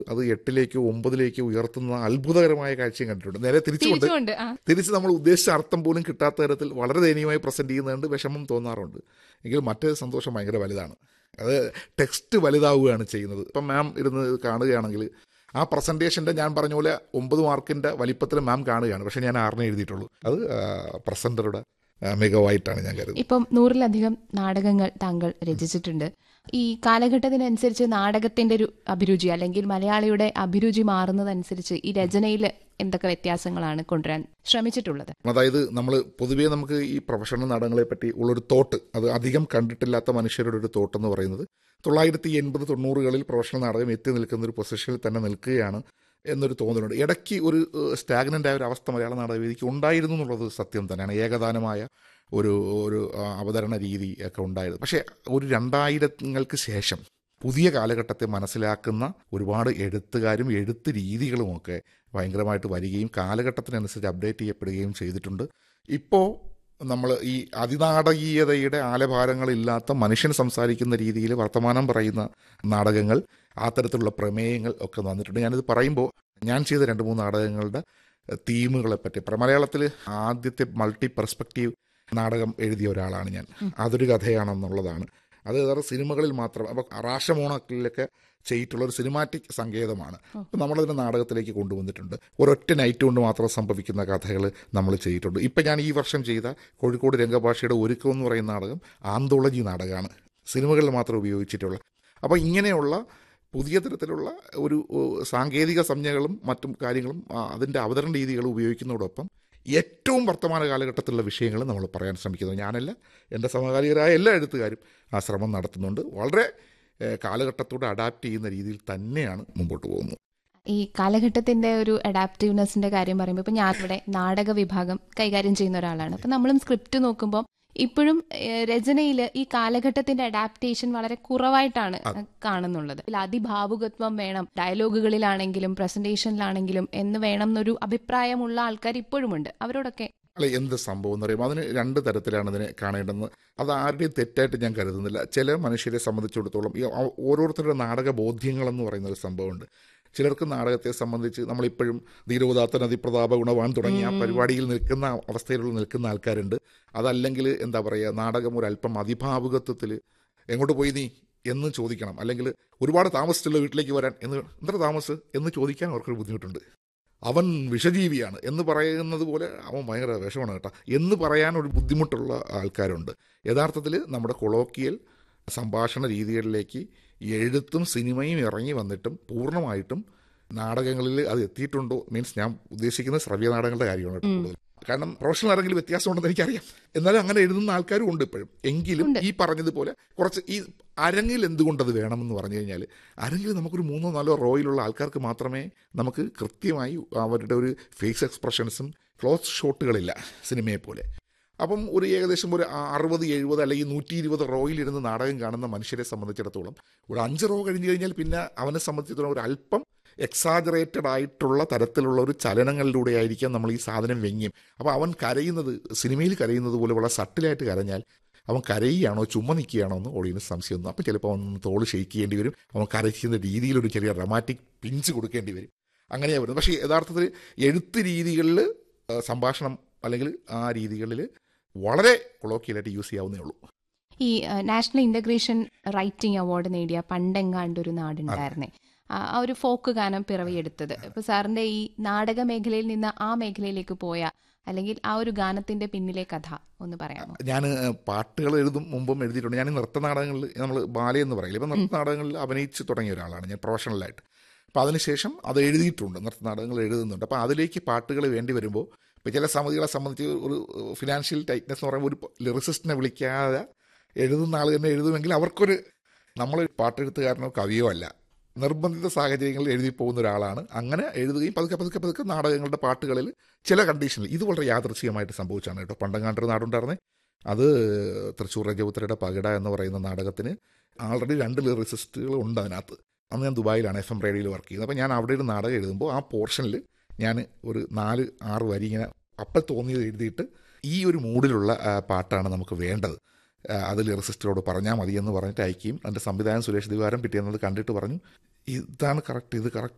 അത് എട്ടിലേക്കോ ഒമ്പതിലേക്കോ ഉയർത്തുന്ന അത്ഭുതകരമായ കാഴ്ചയും കണ്ടിട്ടുണ്ട് നേരെ തിരിച്ചുകൊണ്ട് തിരിച്ചുകൊണ്ട് ആ തിരിച്ച് നമ്മൾ ഉദ്ദേശിച്ച അർത്ഥം പോലും കിട്ടാത്ത തരത്തിൽ വളരെ ദയനീയമായി പ്രസന്റ് ചെയ്യുന്നതുകൊണ്ട് വിഷമം തോന്നാറുണ്ട് എങ്കിൽ മറ്റേ സന്തോഷം ഭയങ്കര വലുതാണ് അത് ടെക്സ്റ്റ് വലുതാവുകയാണ് ചെയ്യുന്നത് ഇപ്പം മാം ഇരുന്ന് കാണുകയാണെങ്കിൽ ആ പ്രസന്റേഷന്റെ ഞാൻ പറഞ്ഞ പോലെ ഒമ്പത് മാർക്കിന്റെ വലിപ്പത്തിൽ മാം കാണുകയാണ് പക്ഷെ ഞാൻ ആറിനെ എഴുതിയിട്ടുള്ളൂ അത് പ്രസന്ററുടെ മികവായിട്ടാണ് ഞാൻ കരുതുന്നത് ഇപ്പം നൂറിലധികം നാടകങ്ങൾ താങ്കൾ രചിച്ചിട്ടുണ്ട് ഈ കാലഘട്ടത്തിനനുസരിച്ച് നാടകത്തിന്റെ ഒരു അഭിരുചി അല്ലെങ്കിൽ മലയാളിയുടെ അഭിരുചി മാറുന്നതനുസരിച്ച് ഈ രചനയിൽ എന്തൊക്കെ വ്യത്യാസങ്ങളാണ് കൊണ്ടുവരാൻ ശ്രമിച്ചിട്ടുള്ളത് അതായത് നമ്മൾ പൊതുവേ നമുക്ക് ഈ പ്രൊഫഷണൽ നാടകങ്ങളെ പറ്റി ഉള്ളൊരു തോട്ട് അത് അധികം കണ്ടിട്ടില്ലാത്ത മനുഷ്യരുടെ ഒരു തോട്ട് എന്ന് പറയുന്നത് തൊള്ളായിരത്തി എൺപത് തൊണ്ണൂറുകളിൽ പ്രൊഫഷണൽ നാടകം എത്തി നിൽക്കുന്ന ഒരു പൊസിഷനിൽ തന്നെ നിൽക്കുകയാണ് എന്നൊരു തോന്നലുണ്ട് ഇടയ്ക്ക് ഒരു സ്റ്റാഗ്നൻ്റ് ആയ ഒരു അവസ്ഥ മലയാള നാടകവേദിക്ക് ഉണ്ടായിരുന്നു എന്നുള്ളത് സത്യം തന്നെയാണ് ഏകദാനമായ ഒരു ഒരു ആ, അവതരണ രീതി ഒക്കെ ഉണ്ടായിരുന്നു പക്ഷേ ഒരു രണ്ടായിരങ്ങൾക്ക് ശേഷം പുതിയ കാലഘട്ടത്തെ മനസ്സിലാക്കുന്ന ഒരുപാട് എഴുത്തുകാരും എഴുത്ത് രീതികളുമൊക്കെ ഭയങ്കരമായിട്ട് വരികയും കാലഘട്ടത്തിനനുസരിച്ച് അപ്ഡേറ്റ് ചെയ്യപ്പെടുകയും ചെയ്തിട്ടുണ്ട് ഇപ്പോൾ നമ്മൾ ഈ അതിനാടകീയതയുടെ ആലഭാരങ്ങളില്ലാത്ത മനുഷ്യൻ സംസാരിക്കുന്ന രീതിയിൽ വർത്തമാനം പറയുന്ന നാടകങ്ങൾ ആ തരത്തിലുള്ള പ്രമേയങ്ങൾ ഒക്കെ വന്നിട്ടുണ്ട് ഞാനിത് പറയുമ്പോൾ ഞാൻ ചെയ്ത രണ്ട് മൂന്ന് നാടകങ്ങളുടെ തീമുകളെ പറ്റി പ്ര- മലയാളത്തിൽ ആദ്യത്തെ മൾട്ടി പെർസ്പെക്റ്റീവ് നാടകം എഴുതിയ ഒരാളാണ് ഞാൻ അതൊരു കഥയാണെന്നുള്ളതാണ് അത് വേറെ സിനിമകളിൽ മാത്രം അപ്പോൾ റാഷമോണക്കിലൊക്കെ ചെയ്തിട്ടുള്ള ഒരു സിനിമാറ്റിക് സങ്കേതമാണ് അപ്പം നമ്മളതിനെ നാടകത്തിലേക്ക് കൊണ്ടുവന്നിട്ടുണ്ട് ഒരൊറ്റ നൈറ്റ് കൊണ്ട് മാത്രം സംഭവിക്കുന്ന കഥകൾ നമ്മൾ ചെയ്തിട്ടുണ്ട് ഇപ്പം ഞാൻ ഈ വർഷം ചെയ്ത കോഴിക്കോട് രംഗഭാഷയുടെ ഒരുക്കം എന്ന് പറയുന്ന നാടകം ആന്തോളജി നാടകമാണ് സിനിമകളിൽ മാത്രം ഉപയോഗിച്ചിട്ടുള്ള അപ്പോൾ ഇങ്ങനെയുള്ള പുതിയ തരത്തിലുള്ള ഒരു ഏഹ്, സാങ്കേതിക സംജ്ഞകളും മറ്റും കാര്യങ്ങളും ആ, അതിൻ്റെ അവതരണ രീതികളും ഉപയോഗിക്കുന്നതോടൊപ്പം ഏറ്റവും വർത്തമാന കാലഘട്ടത്തിലുള്ള വിഷയങ്ങൾ നമ്മൾ പറയാൻ ശ്രമിക്കുന്നത് ഞാനല്ല എൻ്റെ സമകാലികരായ എല്ലാ എഴുത്തുകാരും ആ ശ്രമം നടത്തുന്നുണ്ട് വളരെ ഏഹ്, കാലഘട്ടത്തോട് അഡാപ്റ്റ് ചെയ്യുന്ന രീതിയിൽ തന്നെയാണ് മുമ്പോട്ട് പോകുന്നത് ഈ കാലഘട്ടത്തിന്റെ ഒരു അഡാപ്റ്റീവ്നെസിന്റെ കാര്യം പറയുമ്പോൾ ഇപ്പൊ ഞാൻ ഇവിടെ നാടക വിഭാഗം കൈകാര്യം ചെയ്യുന്ന ഒരാളാണ് അപ്പൊ നമ്മളും സ്ക്രിപ്റ്റ് നോക്കുമ്പോൾ ഇപ്പോഴും രചനയിൽ ഈ കാലഘട്ടത്തിന്റെ അഡാപ്റ്റേഷൻ വളരെ കുറവായിട്ടാണ് കാണുന്നുള്ളത് ഇതിൽ അതിഭാവുകത്വം വേണം ഡയലോഗുകളിലാണെങ്കിലും പ്രസന്റേഷനിലാണെങ്കിലും എന്ന് വേണം എന്നൊരു അഭിപ്രായമുള്ള ആൾക്കാർ ഇപ്പോഴുമുണ്ട് അവരോടൊക്കെ അല്ല എന്ത് സംഭവം എന്ന് പറയുമ്പോൾ അതിന് രണ്ട് തരത്തിലാണ് ഇതിനെ കാണേണ്ടത് അത് ആരുടെയും തെറ്റായിട്ട് ഞാൻ കരുതുന്നില്ല ചില മനുഷ്യരെ സംബന്ധിച്ചിടത്തോളം ഈ ആ- ഓരോരുത്തരുടെ നാടക ബോധ്യങ്ങളെന്ന് പറയുന്ന ഒരു സംഭവമുണ്ട് ചിലർക്ക് നാടകത്തെ സംബന്ധിച്ച് നമ്മളിപ്പോഴും ധീരോദാത്ത നദിപ്രതാപ ഗുണവാൻ തുടങ്ങിയ ആ പരിപാടിയിൽ നിൽക്കുന്ന അവസ്ഥയിലുള്ള നിൽക്കുന്ന ആൾക്കാരുണ്ട് അതല്ലെങ്കിൽ എന്താ പറയുക നാടകം ഒരല്പം അതിഭാവുകത്വത്തിൽ എങ്ങോട്ട് പോയി നീ എന്ന് ചോദിക്കണം അല്ലെങ്കിൽ ഒരുപാട് താമസിച്ചുള്ള വീട്ടിലേക്ക് വരാൻ എന്ന് എത്ര താമസ് എന്ന് ചോദിക്കാൻ അവർക്കൊരു ബുദ്ധിമുട്ടുണ്ട് അവൻ വിഷജീവിയാണ് എന്ന് പറയുന്നത് പോലെ അവൻ ഭയങ്കര വിഷമാണ് കേട്ടോ എന്ന് പറയാൻ ഒരു ബുദ്ധിമുട്ടുള്ള ആൾക്കാരുണ്ട് യഥാർത്ഥത്തിൽ നമ്മുടെ കൊളോക്കിയൽ സംഭാഷണ രീതികളിലേക്ക് എഴുത്തും സിനിമയും ഇറങ്ങി വന്നിട്ടും പൂർണ്ണമായിട്ടും നാടകങ്ങളിൽ അത് എത്തിയിട്ടുണ്ടോ മീൻസ് ഞാൻ ഉദ്ദേശിക്കുന്നത് ശ്രവ്യ നാടകങ്ങളുടെ കാര്യമാണ് കേട്ടോ കൂടുതൽ കാരണം പ്രൊഫഷണൽ ആരെങ്കിലും വ്യത്യാസമുണ്ടെന്ന് എനിക്കറിയാം എന്നാലും അങ്ങനെ എഴുതുന്ന ആൾക്കാരും ഉണ്ട് ഇപ്പോഴും എങ്കിലും ഈ പറഞ്ഞതുപോലെ കുറച്ച് ഈ അരങ്ങിൽ എന്തുകൊണ്ടത് വേണമെന്ന് പറഞ്ഞു കഴിഞ്ഞാൽ അരങ്ങിൽ നമുക്കൊരു മൂന്നോ നാലോ റോയിലുള്ള ആൾക്കാർക്ക് മാത്രമേ നമുക്ക് കൃത്യമായി അവരുടെ ഒരു ഫേസ് എക്സ്പ്രഷൻസും ക്ലോസ് ഷോട്ടുകളില്ല സിനിമയെ പോലെ അപ്പം ഒരു ഏകദേശം ഒരു അറുപത് എഴുപത് അല്ലെങ്കിൽ നൂറ്റി ഇരുപത് റോയിലിരുന്ന് നാടകം കാണുന്ന മനുഷ്യരെ സംബന്ധിച്ചിടത്തോളം ഒരു അഞ്ച് റോ കഴിഞ്ഞ് കഴിഞ്ഞാൽ പിന്നെ അവനെ സംബന്ധിച്ചിടത്തോളം ഒരു അല്പം എക്സാജറേറ്റഡ് ആയിട്ടുള്ള തരത്തിലുള്ള ഒരു ചലനങ്ങളിലൂടെ ആയിരിക്കാം നമ്മൾ ഈ സാധനം വെങ്ങിയും അപ്പോൾ അവൻ കരയുന്നത് സിനിമയിൽ കരയുന്നത് പോലെ വളരെ സട്ടിലായിട്ട് കരഞ്ഞാൽ അവൻ കരയുകയാണോ ചുമ്മാ നിൽക്കുകയാണോ എന്ന് ഓഡിയൻസ് സംശയമൊന്നും അപ്പം ചിലപ്പോൾ അവൻ തോള് ഷെയ്ക്ക് ചെയ്യേണ്ടി വരും അവൻ കരയ്ക്കുന്ന രീതിയിലൊരു ചെറിയ ഡ്രമാറ്റിക് പിഞ്ച് കൊടുക്കേണ്ടി വരും അങ്ങനെയാണ് വരുന്നത് പക്ഷേ യഥാർത്ഥത്തിൽ എഴുത്ത് രീതികളിൽ സംഭാഷണം അല്ലെങ്കിൽ ആ രീതികളിൽ വളരെ കൊളോക്കിയലായിട്ട് യൂസ് ചെയ്യാവുന്നേ ഉള്ളൂ ഈ ah, national integration writing award നേടിയ പണ്ടെങ്ങാണ്ട് ഒരു നാടുണ്ടായിരുന്നേ ആ ആ ഒരു ഫോക്ക് ഗാനം പിറവിയെടുത്തത് ഇപ്പൊ സാറിന്റെ ഈ നാടക മേഖലയിൽ നിന്ന് ആ മേഖലയിലേക്ക് പോയ അല്ലെങ്കിൽ ആ ഒരു ഗാനത്തിന്റെ പിന്നിലെ കഥ ഒന്ന് പറയാമോ ഞാൻ പാട്ടുകൾ എഴുതും മുമ്പും എഴുതിയിട്ടുണ്ട് ഞാൻ ഈ നൃത്ത നാടകങ്ങളിൽ നമ്മൾ ബാലയെന്ന് പറയില്ല ഇപ്പം നൃത്ത നാടകങ്ങളിൽ അഭിനയിച്ച് തുടങ്ങിയ ഒരാളാണ് ഞാൻ പ്രൊഫഷണലായിട്ട് അപ്പോൾ അതിനുശേഷം അത് എഴുതിയിട്ടുണ്ട് നൃത്ത നാടകങ്ങൾ എഴുതുന്നുണ്ട് അപ്പോൾ അതിലേക്ക് പാട്ടുകൾ വേണ്ടി വരുമ്പോൾ ഇപ്പോൾ ചില സമിതികളെ സംബന്ധിച്ച് ഒരു ഫിനാൻഷ്യൽ ടൈറ്റ്നസ് എന്ന് പറയുമ്പോൾ ഒരു ലിറിസിസ്റ്റിനെ വിളിക്കാതെ എഴുതുന്ന ആൾ തന്നെ എഴുതുമെങ്കിൽ അവർക്കൊരു നമ്മളൊരു പാട്ടെഴുത്തുകാരനോ കവിയോ അല്ല നിർബന്ധിത സാഹചര്യങ്ങളിൽ എഴുതി പോകുന്ന ഒരാളാണ് അങ്ങനെ എഴുതുകയും പതുക്കെ പതുക്കെ പതുക്കെ നാടകങ്ങളുടെ പാട്ടുകളിൽ ചില കണ്ടീഷനിൽ ഇത് വളരെ യാദൃച്ഛികമായിട്ട് സംഭവിച്ചാണ് കേട്ടോ പണ്ടങ്ങാണ്ടൊരു നാടുണ്ടായിരുന്നേ അത് തൃശ്ശൂർ രജപുത്രയുടെ പകിട എന്ന് പറയുന്ന നാടകത്തിന് ആൾറെഡി രണ്ട് ലിറിസിസ്റ്റുകൾ ഉണ്ട് അതിനകത്ത് അന്ന് ഞാൻ ദുബായിലാണ് എഫ് എം റേഡിയോയിൽ വർക്ക് ചെയ്യുന്നത് അപ്പോൾ ഞാൻ അവിടെ ഒരു നാടകം എഴുതുമ്പോൾ ആ പോർഷനിൽ ഞാൻ ഒരു നാല് ആറ് വരി ഇങ്ങനെ അപ്പം തോന്നിയത് എഴുതിയിട്ട് ഈ ഒരു മൂഡിലുള്ള ആ, പാട്ടാണ് നമുക്ക് വേണ്ടത് ആ, അത് ലിറിസിസ്റ്റിനോട് പറഞ്ഞാൽ മതി എന്ന് പറഞ്ഞിട്ട് അയക്കുകയും എൻ്റെ സംവിധാനം സുരേഷ് ദിവാരം പിറ്റേന്നത് കണ്ടിട്ട് പറഞ്ഞു ഇതാണ് കറക്റ്റ് ഇത് കറക്റ്റ്